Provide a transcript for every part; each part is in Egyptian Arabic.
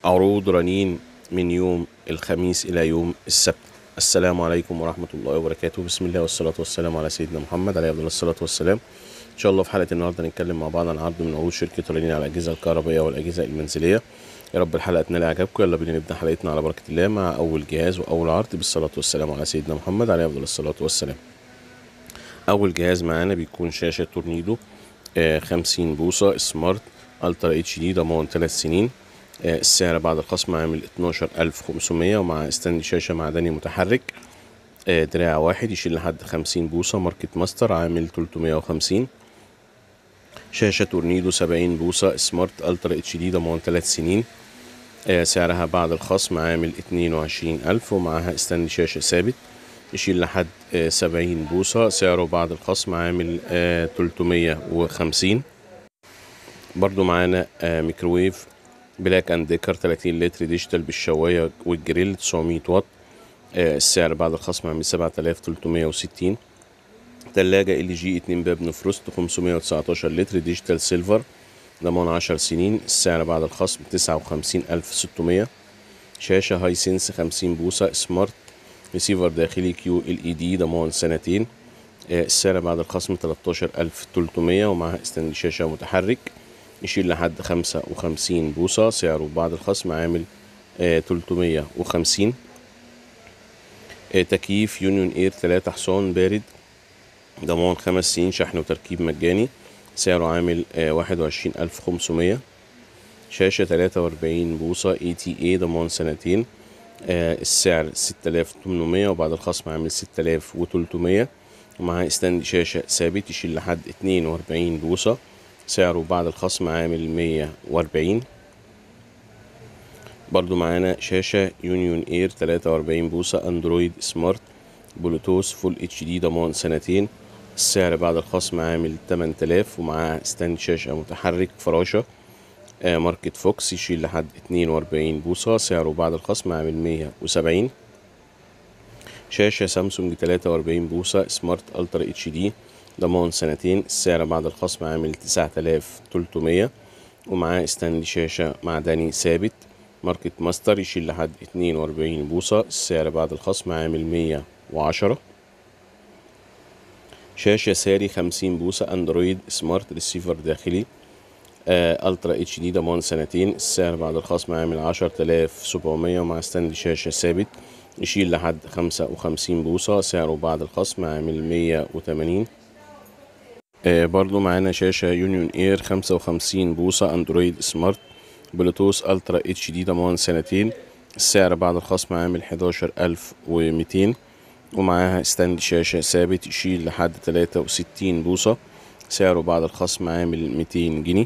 عروض رنين من يوم الخميس إلى يوم السبت السلام عليكم ورحمة الله وبركاته بسم الله والصلاة والسلام على سيدنا محمد عليه أفضل الصلاة والسلام إن شاء الله في حلقة النهاردة نتكلم مع بعض عن عرض من عروض شركة رنين على الأجهزة الكهربائية والأجهزة المنزلية يا رب الحلقة تنال إعجابكم يلا بينا نبدأ حلقتنا على بركة الله مع أول جهاز وأول عرض بالصلاة والسلام على سيدنا محمد عليه أفضل الصلاة والسلام أول جهاز معانا بيكون شاشة تورنيدو آه، 50 بوصة سمارت الترا اتش دي ضمان 3 سنين آه، السعر بعد الخصم عامل 12500 ومع استند شاشة معدني متحرك آه، دراع واحد يشيل لحد 50 بوصة ماركة ماستر عامل 350 شاشة تورنيدو 70 بوصة سمارت الترا اتش دي ضمان 3 سنين آه، سعرها بعد الخصم عامل 22000 ومعاها استند شاشة ثابت يشيل لحد آه، 70 بوصة سعره بعد الخصم عامل آه، 350 برضو معانا آه، ميكروويف بلاك اند ديكر 30 لتر ديجيتال بالشواية والجريل 900 واط آه، السعر بعد الخصم عامل 7360 تلاجة ال جي 2 باب نفروست 519 لتر ديجيتال سيلفر ضمان 10 سنين السعر بعد الخصم 59600 شاشة هاي سنس 50 بوصة سمارت ريسيفر داخلي كيو ال اي دي ضمان سنتين آه، السعر بعد الخصم 13300 ومعها استند شاشة متحرك يشيل لحد 55 بوصة سعره بعد الخصم عامل آه، 350 آه، تكييف يونيون اير 3 حصان بارد ضمان خمس سنين شحن وتركيب مجاني سعره عامل واحد وعشرين ألف خمسمية شاشة تلاتة وأربعين بوصة اي تي اي ضمان سنتين آه، السعر ستة آلاف تمنمية وبعد الخصم عامل ستة آلاف وتلتمية ومعاه استند شاشة ثابت يشيل لحد اتنين وأربعين بوصة سعره بعد الخصم عامل مية وأربعين برضو معانا شاشة يونيون اير تلاتة وأربعين بوصة اندرويد سمارت بلوتوث فول اتش دي ضمان سنتين السعر بعد الخصم عامل 8000 ومعاه ستاند شاشة متحرك فراشة آه، ماركة فوكس يشيل لحد 42 بوصة سعره بعد الخصم عامل 170 شاشة سامسونج 43 بوصة سمارت الترا اتش دي ضمان سنتين السعر بعد الخصم عامل 9300 ومعاه ستاند شاشة معدني ثابت ماركة ماستر يشيل لحد 42 بوصة السعر بعد الخصم عامل 110 شاشة ساري 50 بوصة اندرويد سمارت ريسيفر داخلي آه الترا اتش دي ضمان سنتين السعر بعد الخصم عامل 10700 ومع ستاند شاشة ثابت يشيل لحد 55 بوصة سعره بعد الخصم عامل 180 آه برضو معانا شاشة يونيون اير 55 بوصة اندرويد سمارت بلوتوث الترا اتش دي ضمان سنتين السعر بعد الخصم عامل 11200 ومعاها ستاند شاشة ثابت يشيل لحد 63 بوصة سعره بعد الخصم عامل 200 جنيه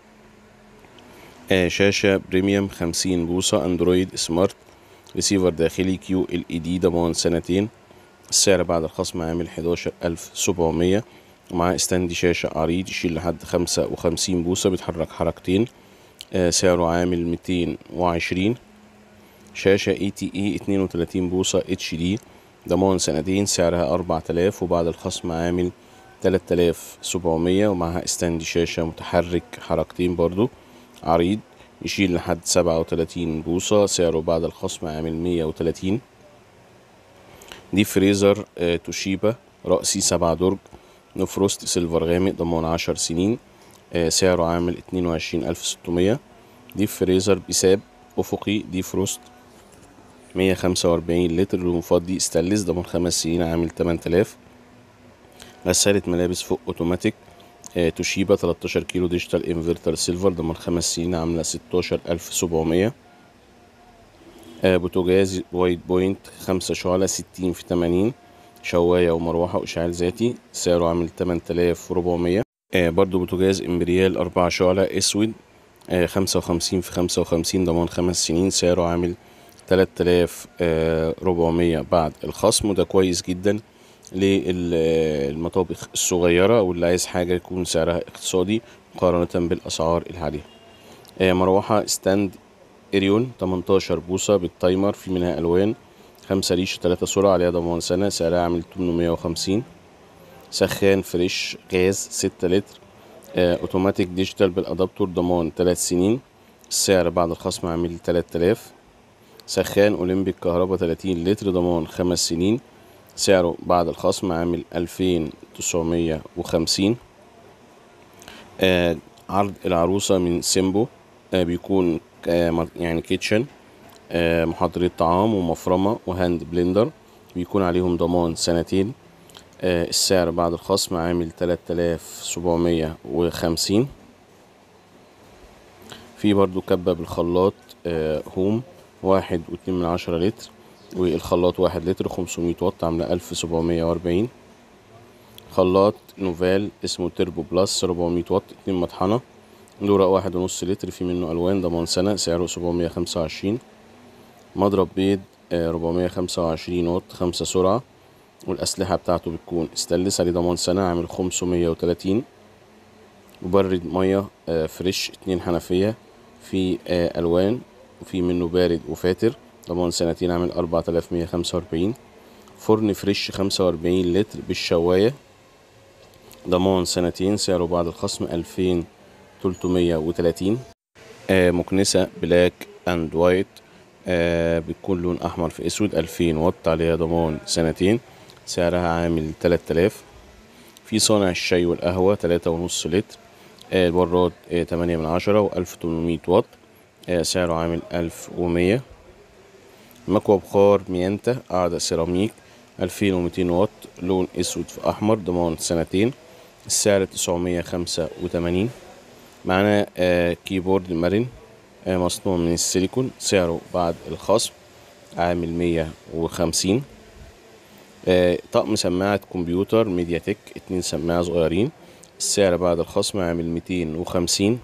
آه شاشة بريميوم 50 بوصة اندرويد سمارت ريسيفر داخلي كيو ال اي دي ضمان سنتين السعر بعد الخصم عامل 11700 ومعاه ستاند شاشة عريض يشيل لحد 55 بوصة بيتحرك حركتين آه سعره عامل 220 شاشة اي تي اي 32 بوصة اتش دي ضمان سنتين سعرها أربعة آلاف وبعد الخصم عامل تلات آلاف سبعمية ومعها استند شاشة متحرك حركتين برضو عريض يشيل لحد سبعة وتلاتين بوصة سعره بعد الخصم عامل مية وتلاتين دي فريزر آه، توشيبا رأسي سبعة درج نفروست سيلفر غامق ضمان عشر سنين آه، سعره عامل اتنين وعشرين ألف ستمية دي فريزر بساب أفقي دي فروست مية خمسة وأربعين لتر المفضي ستانلس ضمان خمس سنين عامل تمن تلاف غسالة ملابس فوق أوتوماتيك آه، توشيبا 13 كيلو ديجيتال انفرتر سيلفر ضمان خمس سنين عاملة ستاشر ألف سبعمية بوتاجاز وايت بوينت خمسة شعلة ستين في تمانين شواية ومروحة وإشعال ذاتي سعره عامل تمن تلاف وربعمية برضو بوتاجاز إمبريال أربعة شعلة أسود خمسة وخمسين في خمسة وخمسين ضمان خمس سنين سعره عامل تلات آلاف ربعمية بعد الخصم وده كويس جدا للمطابخ الصغيرة واللي عايز حاجة يكون سعرها اقتصادي مقارنة بالأسعار العالية آه، مروحة ستاند إريون 18 بوصة بالتايمر في منها ألوان خمسة ريش تلاتة سرعة عليها ضمان سنة سعرها عامل 850 سخان فريش غاز ستة لتر آه، اوتوماتيك ديجيتال بالادابتور ضمان تلات سنين السعر بعد الخصم عامل 3000 سخان أولمبيك كهرباء 30 لتر ضمان خمس سنين سعره بعد الخصم عامل 2950 آه عرض العروسة من سيمبو آه بيكون آه يعني كيتشن آه محضرة طعام ومفرمة وهاند بلندر بيكون عليهم ضمان سنتين آه السعر بعد الخصم عامل 3750 في برضو كبة بالخلاط آه هوم واحد واتنين من عشرة لتر والخلاط واحد لتر خمسمية واط عاملة ألف سبعمية وأربعين خلاط نوفال اسمه تربو بلس ربعمية واط اتنين مطحنة دورق واحد ونص لتر في منه ألوان ضمان سنة سعره سبعمية خمسة وعشرين مضرب بيض ربعمية خمسة وعشرين واط خمسة سرعة والأسلحة بتاعته بتكون استانلس عليه ضمان سنة عامل خمسمية وتلاتين مبرد مية فريش اتنين حنفية في ألوان وفي منه بارد وفاتر ضمان سنتين عامل أربعة آلاف مية خمسة وأربعين فرن فريش خمسة وأربعين لتر بالشواية ضمان سنتين سعره بعد الخصم ألفين تلتمية وتلاتين مكنسة بلاك أند وايت آه بتكون لون أحمر في أسود ألفين واط عليها ضمان سنتين سعرها عامل تلات آلاف في صانع الشاي والقهوة تلاتة ونص لتر آه البراد آه تمانية من عشرة وألف تمنمية واط آه سعره عامل ألف ومية مكوى بخار ميانتا قاعدة سيراميك ألفين ومتين واط لون أسود في أحمر ضمان سنتين السعر تسعمية خمسة وتمانين معانا آه كيبورد مرن آه مصنوع من السيليكون سعره بعد الخصم عامل مية وخمسين آه طقم سماعة كمبيوتر ميديا تك اتنين سماعة صغيرين السعر بعد الخصم عامل ميتين وخمسين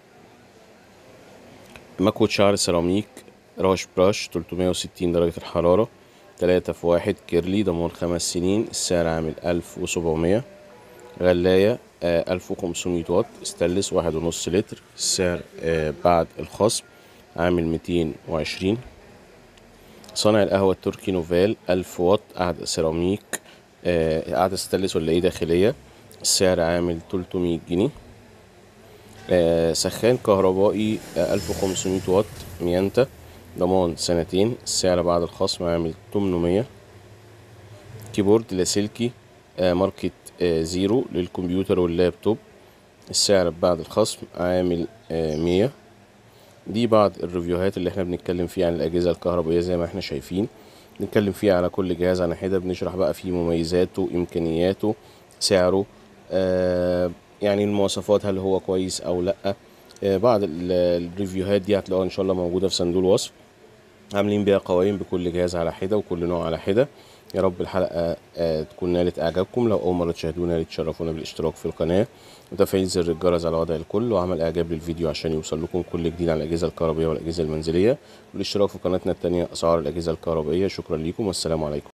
مكوة شعر سيراميك راش براش تلتمية وستين درجة الحرارة تلاتة في واحد كيرلي ضمان خمس سنين السعر عامل ألف وسبعمية غلاية ألف وخمسمية واط استانلس واحد ونص لتر السعر آه بعد الخصم عامل ميتين وعشرين صانع القهوة التركي نوفال ألف واط قاعدة سيراميك آه قاعدة ستانلس ولا ايه داخلية السعر عامل تلتمية جنيه آه سخان كهربائي ألف وخمسمية واط ميانتا ضمان سنتين السعر بعد الخصم عامل تمنمية كيبورد لاسلكي ماركة زيرو للكمبيوتر واللابتوب السعر بعد الخصم عامل مية دي بعض الريفيوهات اللي احنا بنتكلم فيها عن الأجهزة الكهربائية زي ما احنا شايفين بنتكلم فيها على كل جهاز عن حدة بنشرح بقى فيه مميزاته إمكانياته سعره آه يعني المواصفات هل هو كويس أو لأ آه بعض الريفيوهات دي هتلاقوها إن شاء الله موجودة في صندوق الوصف عاملين بيها قوائم بكل جهاز على حدة وكل نوع على حدة يا رب الحلقة آه تكون نالت إعجابكم لو أول مرة تشاهدونا تشرفونا بالاشتراك في القناة وتفعيل زر الجرس على وضع الكل وعمل إعجاب للفيديو عشان يوصل لكم كل جديد عن الأجهزة الكهربائية والأجهزة المنزلية والاشتراك في قناتنا التانية أسعار الأجهزة الكهربائية شكرا لكم والسلام عليكم